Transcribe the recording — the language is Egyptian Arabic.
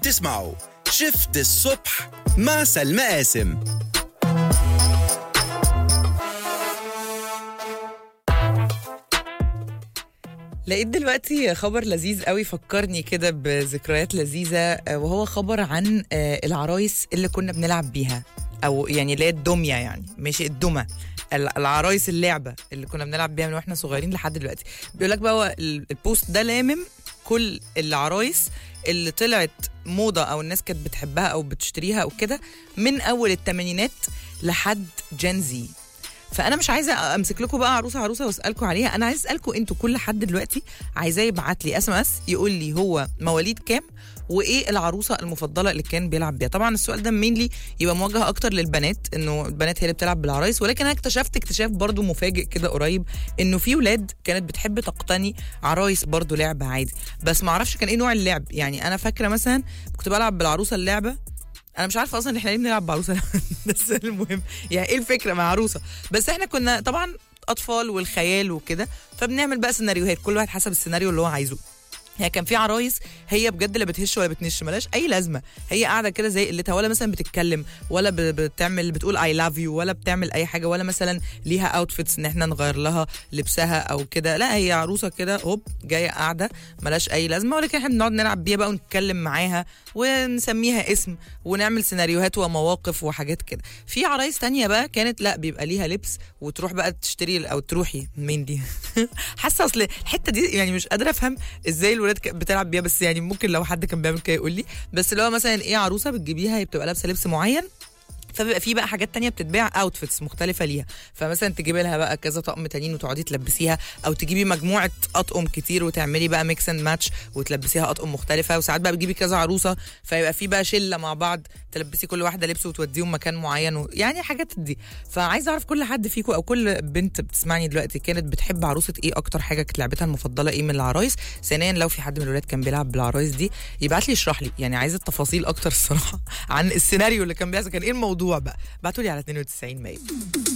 تسمعوا شفت الصبح مع سلمى قاسم لقيت دلوقتي خبر لذيذ قوي فكرني كده بذكريات لذيذة آه، وهو خبر عن آه، العرايس اللي كنا بنلعب بيها أو يعني اللي هي الدمية يعني مش الدمى ال- العرايس اللعبة اللي كنا بنلعب بيها من واحنا صغيرين لحد دلوقتي بيقول لك بقى هو ال- البوست ده لامم كل العرايس اللي طلعت موضة أو الناس كانت بتحبها أو بتشتريها أو كده من أول الثمانينات لحد جين زي فانا مش عايزه امسك لكم بقى عروسه عروسه واسالكم عليها انا عايز اسالكم انتوا كل حد دلوقتي عايزاه يبعت لي اس ام اس يقول لي هو مواليد كام وايه العروسه المفضله اللي كان بيلعب بيها طبعا السؤال ده مينلي يبقى موجه اكتر للبنات انه البنات هي اللي بتلعب بالعرايس ولكن انا اكتشفت اكتشاف برضو مفاجئ كده قريب انه في ولاد كانت بتحب تقتني عرايس برضو لعبه عادي بس ما اعرفش كان ايه نوع اللعب يعني انا فاكره مثلا كنت بلعب بالعروسه اللعبه انا مش عارفه اصلا احنا ليه بنلعب بعروسه بس المهم يعني ايه الفكره مع عروسه بس احنا كنا طبعا اطفال والخيال وكده فبنعمل بقى سيناريوهات كل واحد حسب السيناريو اللي هو عايزه يعني كان في عرايس هي بجد لا بتهش ولا بتنش ملاش اي لازمه هي قاعده كده زي قلتها ولا مثلا بتتكلم ولا ب- بتعمل بتقول اي لاف يو ولا بتعمل اي حاجه ولا مثلا ليها اوتفيتس ان احنا نغير لها لبسها او كده لا هي عروسه كده هوب جايه قاعده ملاش اي لازمه ولكن احنا بنقعد نلعب بيها بقى ونتكلم معاها ونسميها اسم ونعمل سيناريوهات ومواقف وحاجات كده في عرايس تانية بقى كانت لا بيبقى ليها لبس وتروح بقى تشتري او تروحي مين دي حاسه اصل الحته دي يعني مش قادره افهم ازاي الولاد كانت بتلعب بيها بس يعني ممكن لو حد كان بيعمل كده يقول لي بس اللي هو مثلا ايه عروسه بتجيبيها هي بتبقى لابسه لبس معين فبيبقى في بقى حاجات تانية بتتباع اوتفيتس مختلفة ليها فمثلا تجيبي لها بقى كذا طقم تانيين وتقعدي تلبسيها او تجيبي مجموعة اطقم كتير وتعملي بقى ميكس اند ماتش وتلبسيها اطقم مختلفة وساعات بقى بتجيبي كذا عروسة فيبقى في بقى شلة مع بعض تلبسي كل واحدة لبس وتوديهم مكان معين و... يعني حاجات دي فعايزة اعرف كل حد فيكم او كل بنت بتسمعني دلوقتي كانت بتحب عروسة ايه اكتر حاجة كانت لعبتها المفضلة ايه من العرايس ثانيا لو في حد من الولاد كان بيلعب بالعرايس دي يبعت لي يشرح لي يعني عايزة التفاصيل اكتر الصراحة عن السيناريو اللي كان بيحصل كان ايه الموضوع بقى بعتوا لي على 92 مايو